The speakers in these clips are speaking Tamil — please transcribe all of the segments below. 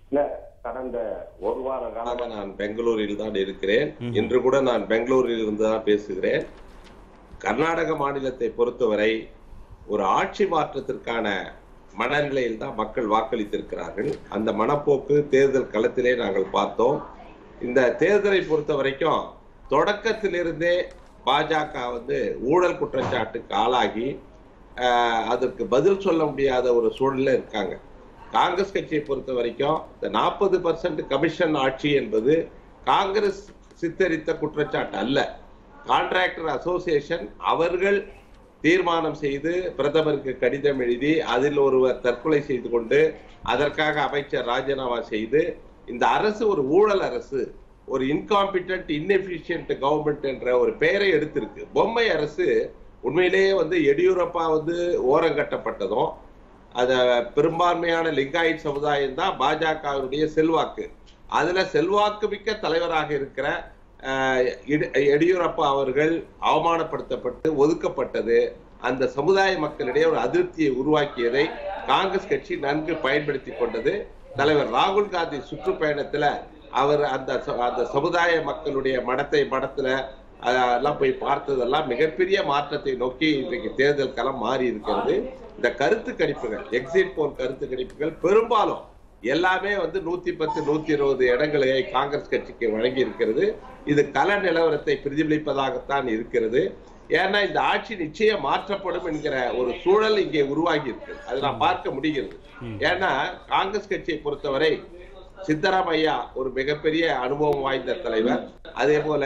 இல்ல கடந்த ஒரு வார காலமா காலமாக நான் பெங்களூரில் தான் இருக்கிறேன் இன்று கூட நான் பெங்களூரில் இருந்து தான் பேசுகிறேன் கர்நாடக மாநிலத்தை பொறுத்தவரை ஒரு ஆட்சி மாற்றத்திற்கான மனநிலையில் தான் மக்கள் வாக்களித்திருக்கிறார்கள் அந்த மனப்போக்கு தேர்தல் களத்திலே நாங்கள் பார்த்தோம் இந்த தேர்தலை பொறுத்த வரைக்கும் தொடக்கத்திலிருந்தே பாஜக வந்து ஊழல் குற்றச்சாட்டுக்கு ஆளாகி ஆஹ், அதற்கு பதில் சொல்ல முடியாத ஒரு சூழல்ல இருக்காங்க காங்கிரஸ் கட்சியை பொறுத்த வரைக்கும் இந்த நாற்பது பர்சன்ட் கமிஷன் ஆட்சி என்பது காங்கிரஸ் சித்தரித்த குற்றச்சாட்டு அல்ல கான்ட்ராக்டர் அசோசியேஷன் அவர்கள் தீர்மானம் செய்து பிரதமருக்கு கடிதம் எழுதி அதில் ஒருவர் தற்கொலை செய்து கொண்டு அதற்காக அமைச்சர் ராஜினாமா செய்து இந்த அரசு ஒரு ஊழல் அரசு ஒரு இன்காம்பிட்டன்ட் inefficient கவர்மெண்ட் என்ற ஒரு பெயரை எடுத்திருக்கு பொம்மை அரசு உண்மையிலேயே வந்து எடியூரப்பா வந்து ஓரங்கட்டப்பட்டதும் அத பெரும்பான்மையான லிங்காயத் சமுதாயம் தான் பாஜகவினுடைய செல்வாக்கு அதுல செல்வாக்கு மிக்க தலைவராக இருக்கிற அஹ், எடி- எடியூரப்பா அவர்கள் அவமானப்படுத்தப்பட்டு ஒதுக்கப்பட்டது அந்த சமுதாய மக்களிடையே ஒரு அதிருப்தியை உருவாக்கியதை காங்கிரஸ் கட்சி நன்கு பயன்படுத்தி கொண்டது தலைவர் ராகுல் காந்தி சுற்றுப்பயணத்துல அவர் அந்த ச- அந்த சமுதாய மக்களுடைய மடத்தை மடத்துல அஹ், எல்லாம் போய் பார்த்ததெல்லாம் மிகப்பெரிய மாற்றத்தை நோக்கி இன்றைக்கு தேர்தல் களம் மாறி இருக்கிறது இந்த கருத்து கணிப்புகள் எக்ஸிட் போல் கருத்து கணிப்புகள் பெரும்பாலும் எல்லாமே வந்து நூத்தி பத்து நூத்தி இருபது இடங்களை காங்கிரஸ் கட்சிக்கு வழங்கி இருக்கிறது இது கள நிலவரத்தை பிரதிபலிப்பதாகத்தான் இருக்கிறது ஏன்னா இந்த ஆட்சி நிச்சயம் மாற்றப்படும் என்கிற ஒரு சூழல் இங்கே உருவாகி இருக்கு அதை நான் பார்க்க முடிகிறது ஏன்னா காங்கிரஸ் கட்சியை பொறுத்தவரை சித்தராமையா ஒரு மிகப்பெரிய அனுபவம் வாய்ந்த தலைவர் அதே போல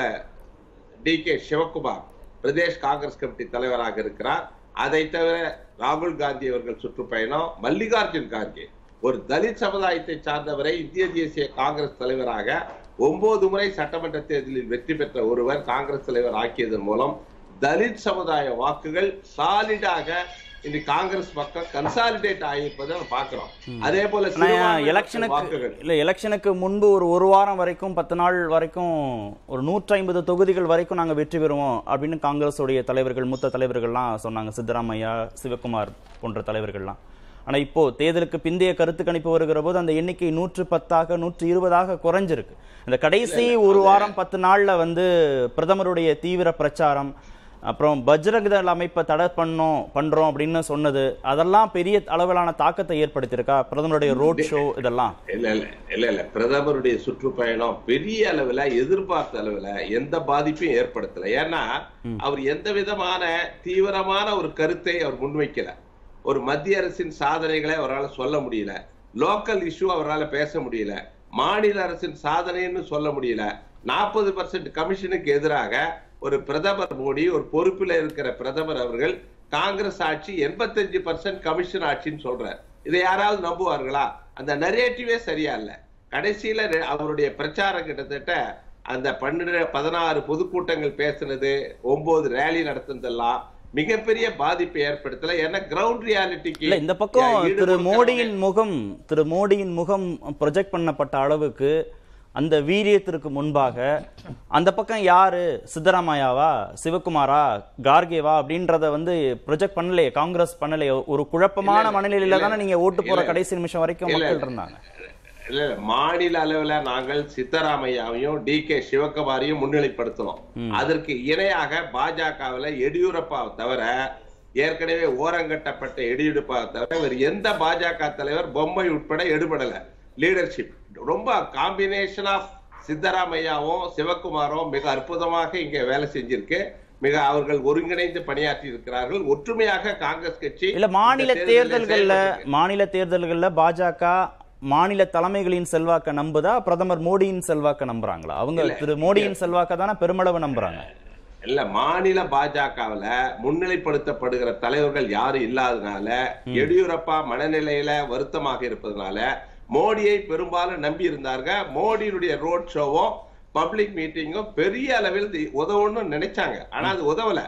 D K Shivakumar Pradesh Congress committee தலைவராக இருக்கிறார் அதை தவிர ராகுல் காந்தி அவர்கள் சுற்றுப்பயணம் மல்லிகார்ஜுன் கார்கே ஒரு தலித் சமுதாயத்தை சார்ந்தவரை இந்திய தேசிய காங்கிரஸ் தலைவராக ஒன்பது முறை சட்டமன்ற தேர்தலில் வெற்றி பெற்ற ஒருவர் காங்கிரஸ் தலைவர் ஆக்கியதன் மூலம் தலித் சமுதாய வாக்குகள் சாலிடாக இந்த காங்கிரஸ் பக்கம் கன்சாலிடேட் ஆகியிருப்பதை நம்ம பார்க்கிறோம் அதே போல ஆனா சிறுபான்மை எலெக்ஷனுக்கு வாக்குகள் இல்ல எலெக்ஷனுக்கு முன்பு ஒரு ஒரு வாரம் வரைக்கும் பத்து நாள் வரைக்கும் ஒரு நூற்றி ஐம்பது தொகுதிகள் வரைக்கும் நாங்க வெற்றி பெறுவோம் அப்படின்னு காங்கிரஸுடைய தலைவர்கள் மூத்த தலைவர்கள்லாம் சொன்னாங்க சித்தராமையா சிவகுமார் போன்ற தலைவர்கள்லாம் ஆனா இப்போ தேர்தலுக்கு பிந்தைய கருத்து கணிப்பு வருகிற போது அந்த எண்ணிக்கை நூற்று பத்தாக நூற்று இருபதாக குறைஞ்சிருக்கு இந்த கடைசி ஒரு வாரம் பத்து நாள்ல வந்து பிரதமருடைய தீவிர பிரச்சாரம் அப்புறம் பஜ்ரங் தள் அமைப்பை தடை பண்ணோம் பண்றோம் அப்படின்னு சொன்னது அதெல்லாம் பெரிய அளவிலான தாக்கத்தை ஏற்படுத்தியிருக்கா பிரதமருடைய ரோட் ஷோ இதெல்லாம் இல்ல இல்ல இல்ல இல்ல பிரதமருடைய சுற்றுப்பயணம் பெரிய அளவுல எதிர்பார்த்த அளவுல எந்த பாதிப்பையும் ஏற்படுத்தல ஏன்னா அவர் எந்த விதமான தீவிரமான ஒரு கருத்தை அவர் முன்வைக்கல ஒரு மத்திய அரசின் சாதனைகளை அவரால் சொல்ல முடியல லோக்கல் இஷ்யூ அவரால் பேச முடியல மாநில அரசின் சாதனைன்னு சொல்ல முடியல நாற்பது பர்சன்ட் கமிஷனுக்கு எதிராக ஒரு பிரதமர் மோடி ஒரு பொறுப்பில் இருக்கிற பிரதமர் அவர்கள் காங்கிரஸ் ஆட்சி எண்பத்தஞ்சு பர்சன்ட் கமிஷன் ஆட்சின்னு சொல்றார் இதை யாராவது நம்புவார்களா அந்த நரேட்டிவே சரியா இல்ல கடைசியில ரெ- அவருடைய பிரச்சாரம் கிட்டத்தட்ட அந்த பன்னெண்டு பதினாறு பொதுக்கூட்டங்கள் பேசுனது ஒன்பது ரேலி நடத்துனதெல்லாம் மிகப்பெரிய பாதிப்பை ஏற்படுத்தல ஏன்னா கிரவுண்ட் ரியாலிட்டிக்கு இல்ல இந்த பக்கம் திரு மோடியின் முகம் திரு மோடியின் முகம் ப்ரொஜெக்ட் பண்ணப்பட்ட அளவுக்கு அந்த வீரியத்திற்கு முன்பாக அந்த பக்கம் யாரு சித்தராமையாவா சிவகுமாரா கார்கேவா அப்படின்றத வந்து ப்ரொஜெக்ட் பண்ணலையே காங்கிரஸ் பண்ணலையே ஒரு குழப்பமான மனநிலையில தானே நீங்க ஓட்டு போற கடைசி நிமிஷம் வரைக்கும் இல்ல, மக்கள் இருந்தாங்க இல்ல இல்ல, மாநில அளவுல நாங்கள் சித்தராமையாவையும் டி கே சிவகுமாரையும் முன்னிலைப்படுத்தணும் அதற்கு இணையாக பாஜகவுல எடியூரப்பாவை தவிர ஏற்கனவே ஓரங்கட்டப்பட்ட எடியூரப்பாவை தவிர வேறு எந்த பாஜக தலைவர் பொம்மை உட்பட எடுபடல லீடர்ஷிப் ரொம்ப காம்பினேஷன் ஆஃப் சித்தராமையாவும் சிவகுமாரும் மிக அற்புதமாக இங்க வேலை செஞ்சிருக்கு மிக அவர்கள் ஒருங்கிணைந்து பணியாற்றி இருக்கிறார்கள் ஒற்றுமையாக காங்கிரஸ் கட்சி இல்ல மாநில இந்த தேர்தலில் தேர்தல்கள்ல செயல்பட்டிருக்கு. மாநில தேர்தல்கள்ல பாஜக மாநில தலைமைகளின் செல்வாக்க நம்புதா பிரதமர் மோடியின் செல்வாக்க நம்புறாங்களா அவங்க திரு மோடியின் செல்வாக்க தானே பெருமளவு நம்புறாங்க இல்ல மாநில பாஜகவுல முன்னிலைப்படுத்தப்படுகிற தலைவர்கள் யாரும் இல்லாதனால எடியூரப்பா மனநிலையில வருத்தமாக இருப்பதனால மோடியை பெரும்பாலும் நம்பி இருந்தாங்க மோடியினுடைய ரோட் ஷோவும் பப்ளிக் மீட்டிங்கும் பெரிய அளவில் தி- உதவும்னு நினைச்சாங்க ஆனா அது உதவல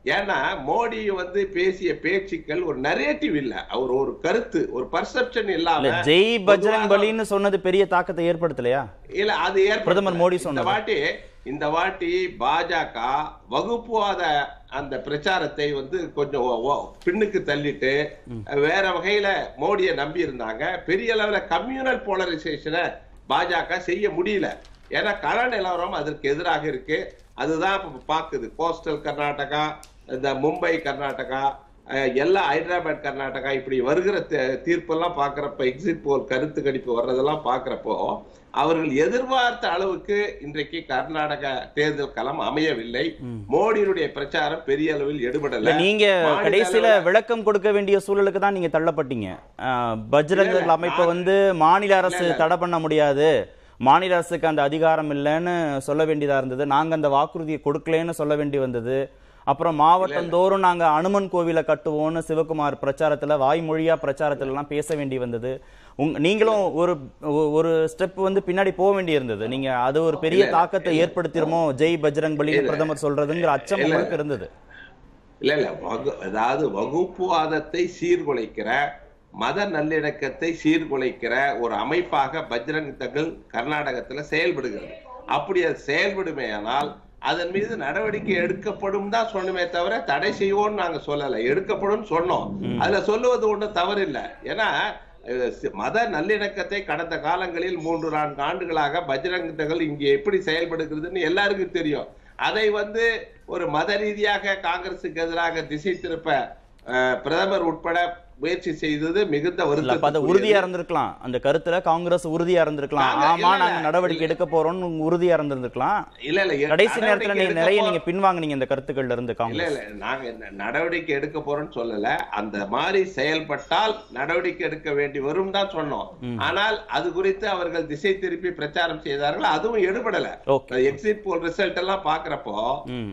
ஏன்னா மோடி வந்து பேசிய பேச்சுக்கள் ஒரு நரேட்டிவ் இல்ல அவர் ஒரு கருத்து ஒரு பர்செப்ஷன் இல்ல இல்லாம ஜெய் பஜ்ரங் பொதுவாக- பலின்னு சொன்னது பெரிய தாக்கத்தை ஏற்படுத்தலையா இல்ல அது ஏற்படுத்தல. பிரதமர் மோடி இந்த சொன்னது. வாட்டி இந்த வாட்டி பாஜக வகுப்புவாத அந்த பிரச்சாரத்தை வந்து கொஞ்சம் ஒ- ஒ- பின்னுக்கு தள்ளிட்டு வேற வகையில மோடியை நம்பி இருந்தாங்க பெரிய அளவுல கம்யூனல் போலரைசேஷனை பாஜக செய்ய முடியல ஏன்னா கள நிலவரம் அதற்கு எதிராக இருக்கு அதுதான் இப்ப பாக்குது கோஸ்டல் கர்நாடகா இந்த மும்பை கர்நாடகா அஹ், எல்லா ஹைதராபாத் கர்நாடகா இப்படி வருகிற தீ- தீர்ப்பெல்லாம் பாக்குறப்ப எக்ஸிட் போல் கருத்து கணிப்பு வர்றதெல்லாம் பாக்குறப்போ அவர்கள் எதிர்பார்த்த அளவுக்கு இன்றைக்கு கர்நாடக தேர்தல் களம் அமையவில்லை மோடியினுடைய பிரச்சாரம் பெரிய அளவில் இல்ல எடுபடல நீங்க மாநில கடைசியில அளவுல- விளக்கம் கொடுக்க வேண்டிய சூழலுக்கு தான் நீங்க தள்ளப்பட்டீங்க அஹ், பஜ்ரங் இல்ல, இல்ல, அமைப்பை நான்- வந்து மாநில அரசு இல்ல, இல்ல. தடை பண்ண முடியாது மாநில அரசுக்கு அந்த அதிகாரம் இல்லைன்னு சொல்ல வேண்டியதா இருந்தது நாங்க அந்த வாக்குறுதியை கொடுக்கலன்னு சொல்ல வேண்டி வந்தது அப்புறம் மாவட்டம் தோறும் நாங்க அனுமன் கோவிலை கட்டுவோம்னு சிவகுமார் பிரச்சாரத்துல வாய்மொழியா பிரச்சாரத்துல எல்லாம் பேச வேண்டி வந்தது உங்க நீங்களும் ஒரு ஒ- ஒரு ஸ்டெப் வந்து பின்னாடி போக வேண்டி இருந்தது நீங்க அது ஒரு பெரிய இல்ல, தாக்கத்தை ஏற்படுத்திருமோ ஜெய் பஜ்ரங் பலின்னு இல்ல. பிரதமர் சொல்றதுங்கிற அச்சம் இல்ல. உங்களுக்கு இருந்தது இல்ல இல்ல வகு அதாவது வகுப்புவாதத்தை சீர்குலைக்கிற மத நல்லிணக்கத்தை சீர்குலைக்கிற ஒரு அமைப்பாக பஜ்ரங் தங்கள் கர்நாடகத்துல செயல்படுகிறது அப்படி அது செயல்படுமேயானால் அதன் மீது நடவடிக்கை எடுக்கப்படும் தான் சொன்னமே தவிர தடை செய்வோம்னு நாங்க சொல்லல எடுக்கப்படும் சொன்னோம் அதுல சொல்லுவது ஒண்ணும் தவறு இல்ல ஏன்னா அஹ், சி- மத நல்லிணக்கத்தை கடந்த காலங்களில் மூன்று நான்கு ஆண்டுகளாக பஜ்ரங் தகள் இங்கே எப்படி செயல்படுகிறதுன்னு எல்லாருக்கும் தெரியும் அதை வந்து ஒரு மத ரீதியாக காங்கிரசுக்கு எதிராக திசை திருப்ப அஹ், பிரதமர் உட்பட முயற்சி செய்தது மிகுந்த இல்ல அப்ப அது வருத்தத்துக்குரியது. உறுதியா இருந்திருக்கலாம் அந்த கருத்துல காங்கிரஸ் உறுதியா இருந்திருக்கலாம் நாங்க- ஆமா இல்ல, நாங்க இல்ல, நடவடிக்கை இல்ல. எடுக்க போறோம்னு உறுதியா இருந்திருக்கலாம் இல்ல இல்ல எ- கடைசி நேரத்துல நடவடிக்கை நீங்க எடுக்க நிறைய போ- நீங்க பின்வாங்குனீங்க இந்த கருத்துக்கள்ல இருந்து இல்ல காங்கிரஸ் இல்ல நாங்க என்ன நடவடிக்கை எடுக்க போறோம்னு சொல்லல அந்த மாதிரி செயல்பட்டால் நடவடிக்கை எடுக்க வேண்டி வரும் தான் சொன்னோம் ஆனால் அது குறித்து அவர்கள் திசை திருப்பி பிரச்சாரம் செய்தார்கள் அதுவும் எடுபடல ஓகே எக்ஸிட் போல் ரிசல்ட் எல்லாம் பாக்குறப்போ ம்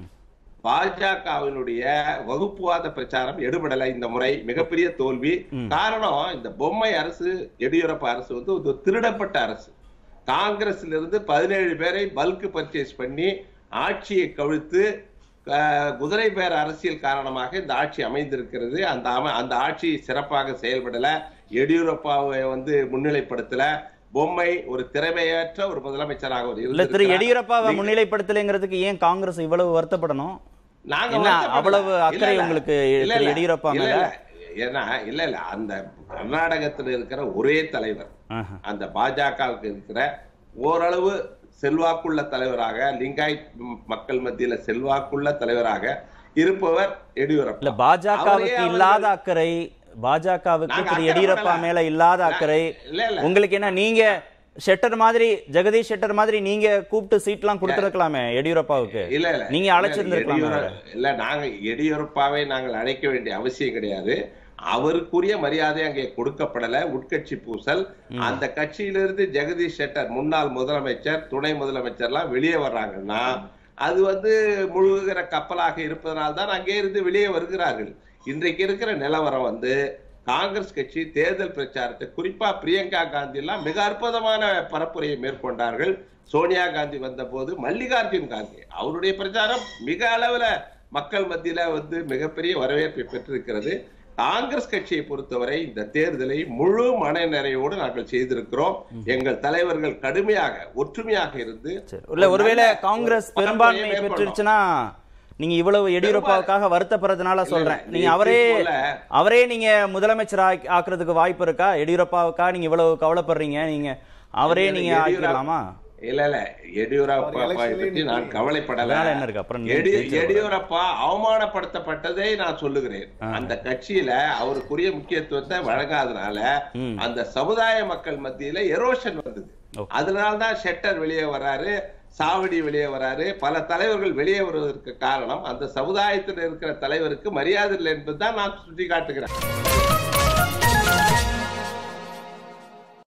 பாஜகவினுடைய வகுப்புவாத பிரச்சாரம் எடுபடல இந்த முறை மிகப்பெரிய தோல்வி காரணம் இந்த பொம்மை அரசு எடியூரப்பா அரசு வந்து ஒரு திருடப்பட்ட அரசு காங்கிரஸ்ல இருந்து பதினேழு பேரை பல்க் பர்ச்சேஸ் பண்ணி ஆட்சியை கவிழ்த்து அஹ், குதிரை பேர அரசியல் காரணமாக இந்த ஆட்சி அமைந்திருக்கிறது அந்த அம- அந்த ஆட்சி சிறப்பாக செயல்படல எடியூரப்பாவை வந்து முன்னிலைப்படுத்தல பொம்மை ஒரு திறமையற்ற ஒரு முதலமைச்சராக அவர் இல்ல திரு இருந்திருக்கிறார். எடியூரப்பாவை நீங்க- முன்னிலைப்படுத்தலைங்கிறதுக்கு ஏன் காங்கிரஸ் இவ்வளவு வருத்தப்படணும் நாங்க என்ன வருத்தப்படல. அவ்வளவு இல்ல, அக்கறை இல்ல. உங்களுக்கு இல்ல, திரு இல்ல. எடியூரப்பா இல்ல, மேல இல்ல. ஏன்னா இல்ல இல்ல அந்த கர்நாடகத்துல இருக்கிற ஒரே தலைவர் ஆஹா. அந்த பாஜகவுக்கு இருக்கிற ஓரளவு செல்வாக்குள்ள தலைவராக லிங்காயத் ம் மக்கள் மத்தியில செல்வாக்குள்ள தலைவராக இருப்பவர் எடியூரப்பா இல்ல பாஜகவுக்கு அவரே அவர்கள்- இல்லாத அக்கறை பாஜகவுக்கு நாங்க திரு அக்கறை எடியூரப்பா படல. மேல இல்லாத அக்கறை இல்ல இல்ல உங்களுக்கு என்ன நீங்க ஷெட்டர் மாதிரி ஜெகதீஷ் ஷெட்டர் மாதிரி நீங்க கூப்பிட்டு சீட்லாம் கொடுத்துருக்கலாமே எடியூரப்பாவுக்கு இல்ல இல்ல நீங்க அழைச்சிருந்திருக்கலாமே எடியூர- அவரை. இல்ல நாங்க எடியூரப்பாவை நாங்கள் அழைக்க வேண்டிய அவசியம் கிடையாது அவருக்குரிய மரியாதை அங்கே கொடுக்கப்படல உட்கட்சி பூசல் அந்த கட்சியிலிருந்து ஜெகதீஷ் ஷெட்டர் முன்னாள் முதலமைச்சர் துணை முதலமைச்சர்லாம் வெளியே வர்றாங்கன்னா அது வந்து முழுகுகிற கப்பலாக இருப்பதனால் தான் அங்கே இருந்து வெளியே வருகிறார்கள் இன்றைக்கு இருக்கிற நிலவரம் வந்து காங்கிரஸ் கட்சி தேர்தல் பிரச்சாரத்தை குறிப்பா பிரியங்கா காந்தி எல்லாம் மிக அற்புதமான பரப்புரையை மேற்கொண்டார்கள் சோனியா காந்தி வந்தபோது மல்லிகார்ஜுன் காந்தி அவருடைய பிரச்சாரம் மிக அளவுல மக்கள் மத்தியில வந்து மிகப்பெரிய வரவேற்பை பெற்றிருக்கிறது காங்கிரஸ் கட்சியை பொறுத்தவரை இந்த தேர்தலை முழு மன நிறைவோடு நாங்கள் செய்திருக்கிறோம் எங்கள் தலைவர்கள் கடுமையாக ஒற்றுமையாக இருந்து சரி. இல்ல ஒருவேளை நல்ல காங்கிரஸ் ஒரு பெரும்பான்மை பரப்புரையை மேற்கொண்டோம். பெற்றுருச்சுன்னா நீங்க இவ்வளவு எடியூரப்பாவுக்காக வருத்தப்படுறதுனால இல்ல, சொல்றேன் இல்ல, நீங்க நீ அவரே போல- அவரே நீங்க முதலமைச்சர் ஆக்கி- ஆக்குறதுக்கு வாய்ப்பு இருக்கா எடியூரப்பாவுக்கா நீங்க இவ்வளவு கவலைப்படுறீங்க நீங்க அவரே இல்ல, நீங்க எடியூரப்பா- ஆக்கிடலாமா இல்ல இல்ல எடியூரப்பா பற்றி நான் கவலைப்படல அதனால என்ன இருக்கு? அப்புறம் நீங்க எடி- ஜெயிச்சிட எடியூரப்பா அவமானப்படுத்தப்பட்டதை நான் சொல்லுகிறேன் அந்த கட்சியில அவருக்குரிய முக்கியத்துவத்தை வழங்காதனால ம். அந்த சமுதாய மக்கள் மத்தியில எரோஷன் வந்தது Okay. அதனால்தான் ஷெட்டர் வெளியே வராரு சாவடி வெளியே வராரு பல தலைவர்கள் வெளியே வருவதற்கு காரணம் அந்த சமுதாயத்தில் இருக்கிற தலைவருக்கு மரியாதை இல்லை என்பதுதான் நான் சுட்டி காட்டுகிறேன்